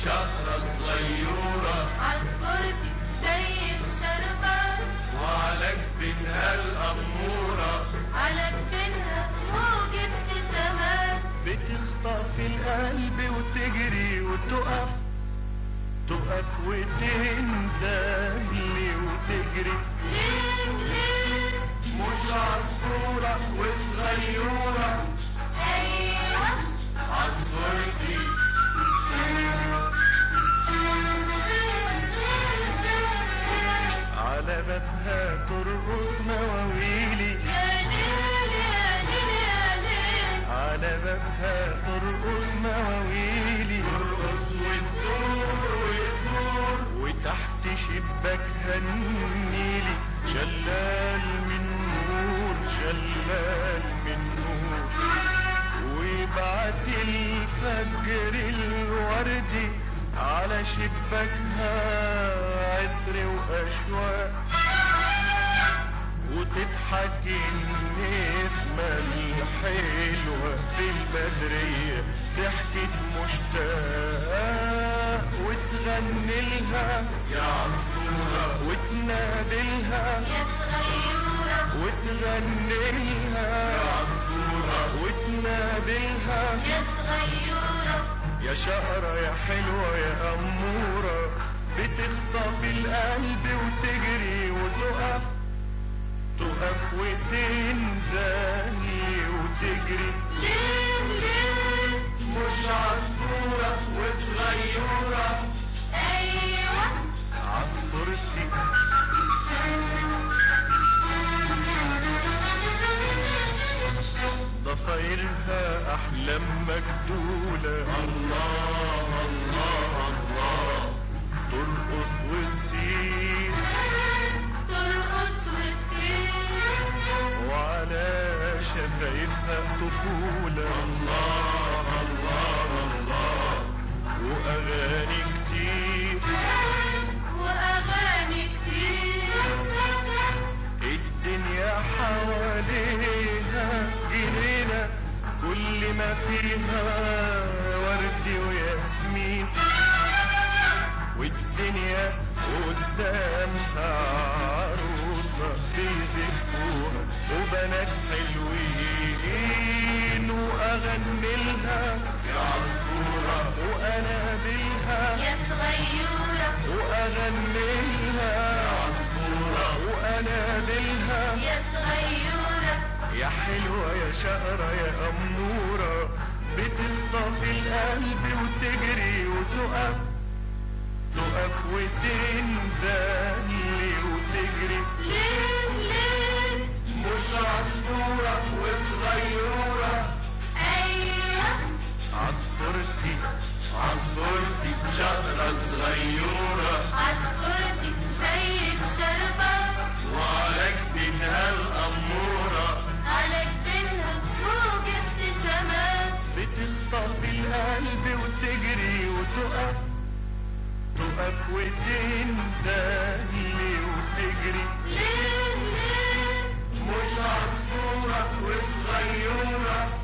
شقرة صغيرة عصفورتي زي الشربات وعلى جبينها الأمورة على جبينها موج ابتسامات بتخطف القلب وتجري وتقف تقف وتندهلي وتجري ليه ليه مش عصفورة وصغيرة ايوه عصفورتي على بابها ترقص مواويلي يا ليل يا ليل يا ليل على بابها ترقص مواويلي ترقص وتدور وتدور وتحت شباكها النيلي شلال من نور شلال من نور ويبعت الفجر الوردي على شباكها عطر واشواق وتضحك النسمة الحلوة في البدرية ضحكة مشتاق وتغني لها يا عصفورة وتنادلها يا صغيرة وتغني لها يا عصفورة وتنادلها يا صغيرة يا شقرة يا حلوة يا أمورة بتخطف القلب وتجري وتقف تقف وتندهي وتجري ليه ليه مش عصفورة وصغيرة ايوه عصفورتي ضفايرها أحلام مجدولة الله الله الله ترقص وتطير ترقص وتطير وعلى شفايفها طفولة الله الله الله وأغاني كتير واغاني كتير الدنيا حواليها جنينة كل ما فيها ورد وياسمين والدنيا قدامها عروسة بيزفوها وبنات حلوين وأغني لها يا عصفورة وأنادلها يا صغيرة وأغني لها عصفورة وأنادلها يا صغيرة يا حلوة يا شقرة يا أمورة بتخطف القلب وتجري وتقف تقف وتندهلي وتجري ليه ليه مش عصفورة وصغيرة ايوه عصفورتي عصفورتي شقرة صغيرة عصفورتي زي الشربات وعلى جبينها الأمورة على جبينها موج ابتسامات بتخطف القلب وتجري وتقف تقف وتندهلي وتجري ليه ليه مش عصفورة وصغيرة